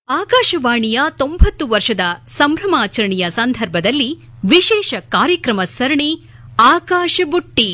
ಆಕಾಶವಾಣಿಯ ತೊಂಬತ್ತು ವರ್ಷದ ಸಂಭ್ರಮಾಚರಣೆಯ ಸಂದರ್ಭದಲ್ಲಿ ವಿಶೇಷ ಕಾರ್ಯಕ್ರಮ ಸರಣಿ ಆಕಾಶ ಬುಟ್ಟಿ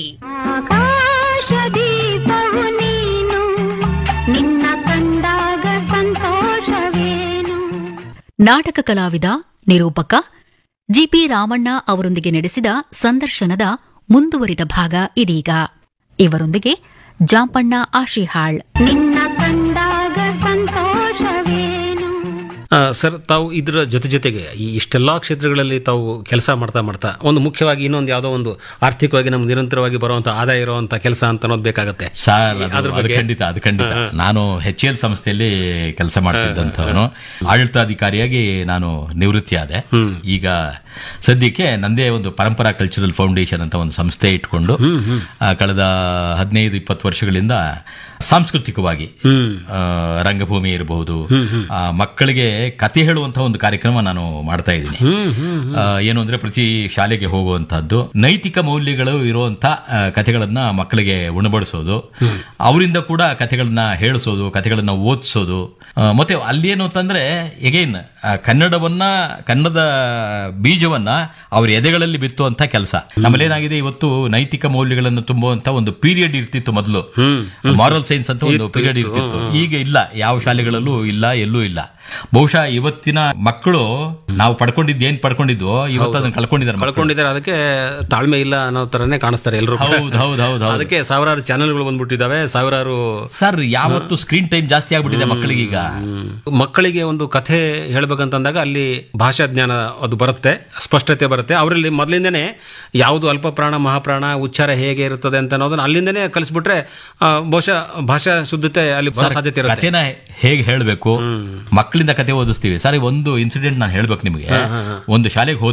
ಆಕಾಶದೀಪವು ನೀನು ನಿನ್ನ ಕಂಡಾಗ ಸಂತೋಷವೇನು ನಾಟಕ ಕಲಾವಿದ ನಿರೂಪಕ ಜಿಪಿ ರಾಮಣ್ಣ ಅವರೊಂದಿಗೆ ನಡೆಸಿದ ಸಂದರ್ಶನದ ಮುಂದುವರಿದ ಭಾಗ ಇದೀಗ ಇವರೊಂದಿಗೆ ಜಾಂಪಣ್ಣ ಆಶಿಹಾಳ್ ನಿನ್ನ ಕಂಡಾಗ ಸಂತೋಷವೇನು ಆ, ಸರ್ ತಾವು ಇದರ ಜೊತೆ ಜೊತೆಗೆ ಈ ಇಷ್ಟೆಲ್ಲ ಕ್ಷೇತ್ರಗಳಲ್ಲಿ ತಾವು ಕೆಲಸ ಮಾಡ್ತಾ ಮಾಡ್ತಾ ಒಂದು ಮುಖ್ಯವಾಗಿ ಇನ್ನೊಂದು ಯಾವುದೋ ಒಂದು ಆರ್ಥಿಕವಾಗಿ ನಮ್ಗೆ ನಿರಂತರವಾಗಿ ಬರುವಂತ ಆದಾಯ ಇರುವಂತ ಕೆಲಸ ಅಂತ ಅನ್ನೋದು ಬೇಕಾಗತ್ತೆ ಸರ್ ಈ- ಅದು- ಅದ್ರ ಅದು ಬಗ್ಗೆ ಖಂಡಿತ ಅದು ಖಂಡಿತ ನಾನು ಎಚ್ ಎಲ್ ಸಂಸ್ಥೆಯಲ್ಲಿ ಕೆಲಸ ಮಾಡ್ತಿದ್ದಂಥವನು ಆಡಳಿತಾಧಿಕಾರಿಯಾಗಿ ನಾನು ನಿವೃತ್ತಿ ಆದೆ ಈಗ ಸದ್ಯಕ್ಕೆ ನಂದೇ ಒಂದು ಪರಂಪರಾ ಕಲ್ಚರಲ್ ಫೌಂಡೇಶನ್ ಅಂತ ಒಂದು ಸಂಸ್ಥೆ ಇಟ್ಕೊಂಡು ಆ, ಕಳೆದ ಹದಿನೈದು ಇಪ್ಪತ್ತು ವರ್ಷಗಳಿಂದ ಸಾಂಸ್ಕೃತಿಕವಾಗಿ ಆ, ರಂಗಭೂಮಿ ಇರಬಹುದು ಆ, ಮಕ್ಕಳಿಗೆ ಕತೆ ಹೇಳುವಂತಹ ಒಂದು ಕಾರ್ಯಕ್ರಮ ನಾನು ಮಾಡ್ತಾ ಇದ್ದೀನಿ ಆ, ಏನು ಅಂದ್ರೆ ಪ್ರತಿ ಶಾಲೆಗೆ ಹೋಗುವಂತಹದ್ದು ನೈತಿಕ ಮೌಲ್ಯಗಳು ಇರುವಂತ ಆ, ಕಥೆಗಳನ್ನ ಮಕ್ಕಳಿಗೆ ಉಣಬಡಿಸೋದು ಅವರಿಂದ ಕೂಡ ಕಥೆಗಳನ್ನ ಹೇಳಿಸೋದು ಕಥೆಗಳನ್ನ ಓದಿಸೋದು ಆ, ಮತ್ತೆ ಅಲ್ಲಿ ಏನು ಅಂತಂದ್ರೆ ಎಗೈನ್ ಕನ್ನಡವನ್ನ ಕನ್ನಡದ ಬೀಜವನ್ನ ಅವ್ರ ಎದೆಗಳಲ್ಲಿ ಬಿತ್ತುವಂತ ಕೆಲಸ ನಮ್ಮಲ್ಲಿ ಏನಾಗಿದೆ ಇವತ್ತು ನೈತಿಕ ಮೌಲ್ಯಗಳನ್ನು ತುಂಬುವಂತ ಒಂದು ಪೀರಿಯಡ್ ಇರ್ತಿತ್ತು ಮೊದಲು ಮಾರಲ್ ಸೈನ್ಸ್ ಅಂತ ಒಂದು ಪೀರಿಯಡ್ ಇರ್ತಿತ್ತು ಈಗ ಇಲ್ಲ ಯಾವ ಶಾಲೆಗಳಲ್ಲೂ ಇಲ್ಲ ಎಲ್ಲೂ ಇಲ್ಲ ಬಹುಶಃ ಇವತ್ತಿನ ಮಕ್ಕಳು ನಾವು ಪಡ್ಕೊಂಡಿದ್ದು ಏನ್ ಪಡ್ಕೊಂಡಿದ್ವೋ ಇವತ್ತು ಅದನ್ನ ಕಳ್ಕೊಂಡಿದ್ದಾರೆ ಮಕ್ಕಳು. ಕಳ್ಕೊಂಡಿದ್ದಾರೆ ಅದಕ್ಕೆ ತಾಳ್ಮೆ ಇಲ್ಲ ಅನ್ನೋ ತರನೇ ಕಾಣಿಸ್ತಾರೆ ಎಲ್ಲರೂ ಹೌದು ಹೌದು ಹೌದು ಹೌದು ಅದಕ್ಕೆ ಸಾವಿರಾರು ಚಾನೆಲ್ಗಳು ಬಂದ್ಬಿಟ್ಟಿದ್ದಾವೆ ಸಾವಿರಾರು ಸರ್ ಯಾವತ್ತು ಸ್ಕ್ರೀನ್ ಟೈಮ್ ಜಾಸ್ತಿ ಆಗ್ಬಿಟ್ಟಿದೆ ಮಕ್ಕಳಿಗೆ ಈಗ ಮಕ್ಕಳಿಗೆ ಒಂದು ಕಥೆ ಹೇಳ್ಬೇಕಂತಂದಾಗ ಅಲ್ಲಿ ಭಾಷಾ ಜ್ಞಾನ ಅದು ಬರುತ್ತೆ ಸ್ಪಷ್ಟತೆ ಬರುತ್ತೆ ಅವರಲ್ಲಿ ಮೊದಲಿಂದನೇ ಯಾವುದು ಅಲ್ಪ ಪ್ರಾಣ ಮಹಾಪ್ರಾಣ ಉಚ್ಚಾರ ಹೇಗೆ ಇರುತ್ತದೆ ಅಂತ ಅನ್ನೋದನ್ನ ಅಲ್ಲಿಂದನೇ ಕಲಿಸ್ಬಿಟ್ರೆ ಆ, ಬಹುಶಃ ಭಾಷಾ ಶುದ್ಧತೆ ಅಲ್ಲಿ ಬರೋ ಸಾಧ್ಯತೆ ಇರುತ್ತೆ ಕಥೆನ ಹೇಗೆ ಹೇಳಬೇಕು ಮಕ್ಕಳಿಂದ ಕತೆ ಓದಿಸ್ತೀವಿ ಸರ್ ಒಂದು ಇನ್ಸಿಡೆಂಟ್ ನಾನು ಹೇಳ್ಬೇಕು ನಿಮಗೆ ಒಂದು ಶಾಲೆಗೆ ಹೋದ